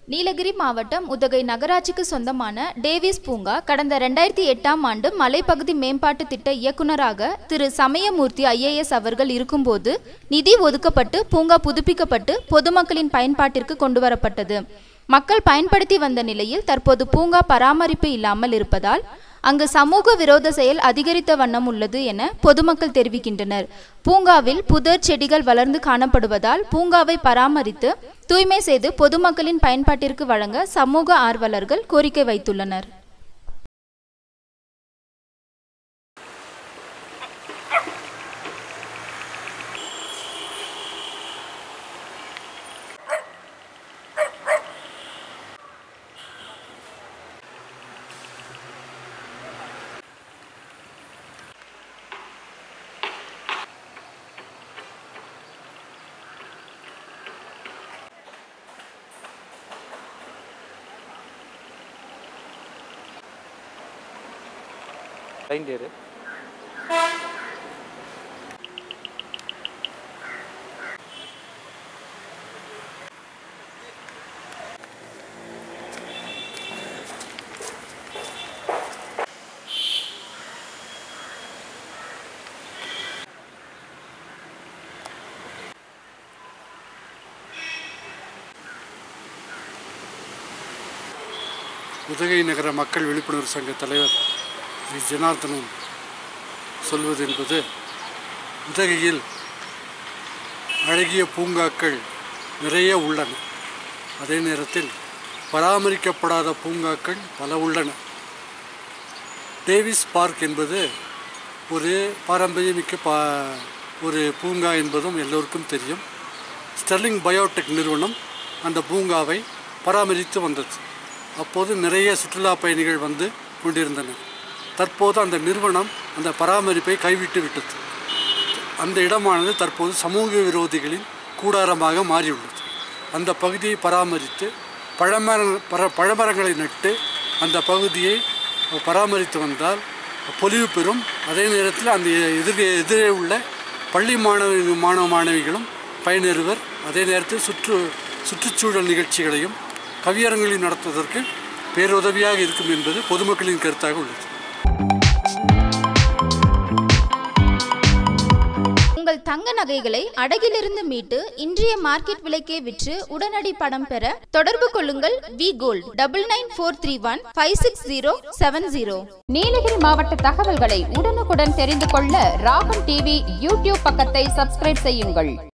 நீலகிரி மாவட்டம் உதகை நகராட்சிக்கு சொந்தமான டேவிஸ் பூங்கா கடந்த ரெண்டாயிரத்தி எட்டாம் ஆண்டு மலைப்பகுதி மேம்பாட்டு திட்ட இயக்குநராக திரு சமயமூர்த்தி ஐஏஎஸ் அவர்கள் இருக்கும்போது நிதி ஒதுக்கப்பட்டு பூங்கா புதுப்பிக்கப்பட்டு பொதுமக்களின் பயன்பாட்டிற்கு கொண்டுவரப்பட்டது மக்கள் பயன்படுத்தி வந்த நிலையில் தற்போது பூங்கா பராமரிப்பு இல்லாமல் இருப்பதால் அங்கு சமூக விரோத செயல் அதிகரித்த வண்ணம் உள்ளது என பொதுமக்கள் தெரிவிக்கின்றனர் பூங்காவில் புதர் செடிகள் வளர்ந்து காணப்படுவதால் பூங்காவை பராமரித்து தூய்மை செய்து பொதுமக்களின் பயன்பாட்டிற்கு வழங்க சமூக ஆர்வலர்கள் கோரிக்கை வைத்துள்ளனர் லைன் ஏறு உதகை நகர மக்கள் விழிப்புணர்வு சங்க தலைவர் ஸ்ரீ ஜனார்தனன் சொல்வது என்பது உதகையில் அழகிய பூங்காக்கள் நிறைய உள்ளன அதே நேரத்தில் பராமரிக்கப்படாத பூங்காக்கள் பல உள்ளன டேவிஸ் பார்க் என்பது ஒரு பாரம்பரியமிக்க பா ஒரு பூங்கா என்பதும் எல்லோருக்கும் தெரியும் ஸ்டெர்லிங் பயோடெக் நிறுவனம் அந்த பூங்காவை பராமரித்து வந்தது அப்போது நிறைய சுற்றுலா பயணிகள் வந்து கொண்டிருந்தனர் தற்போது அந்த நிறுவனம் அந்த பராமரிப்பை கைவிட்டு விட்டது அந்த இடமானது தற்போது சமூக விரோதிகளின் கூடாரமாக மாறியுள்ளது அந்த பகுதியை பராமரித்து பழமர பர பழமரங்களை நட்டு அந்த பகுதியை பராமரித்து வந்தால் பொலிவு பெறும் அதே நேரத்தில் அந்த எதிரே எதிரே உள்ள பள்ளி மாணவ மாணவ மாணவிகளும் பயனெறுவர் அதே நேரத்தில் சுற்று சுற்றுச்சூழல் நிகழ்ச்சிகளையும் கவியரங்களையும் நடத்துவதற்கு பேருதவியாக இருக்கும் என்பது பொதுமக்களின் கருத்தாக உள்ளது உங்கள் தங்க நகைகளை அடகிலிருந்து மீட்டு இன்றைய மார்க்கெட் விலைக்கே விற்று உடனடி பணம் பெற தொடர்பு கொள்ளுங்கள் V Gold double nine four three one five six zero seven zero Nilgiri மாவட்ட தகவல்களை உடனுக்குடன் தெரிந்து கொள்ள ராகம் டிவி யூடியூப் பக்கத்தை சப்ஸ்கிரைப் செய்யுங்கள்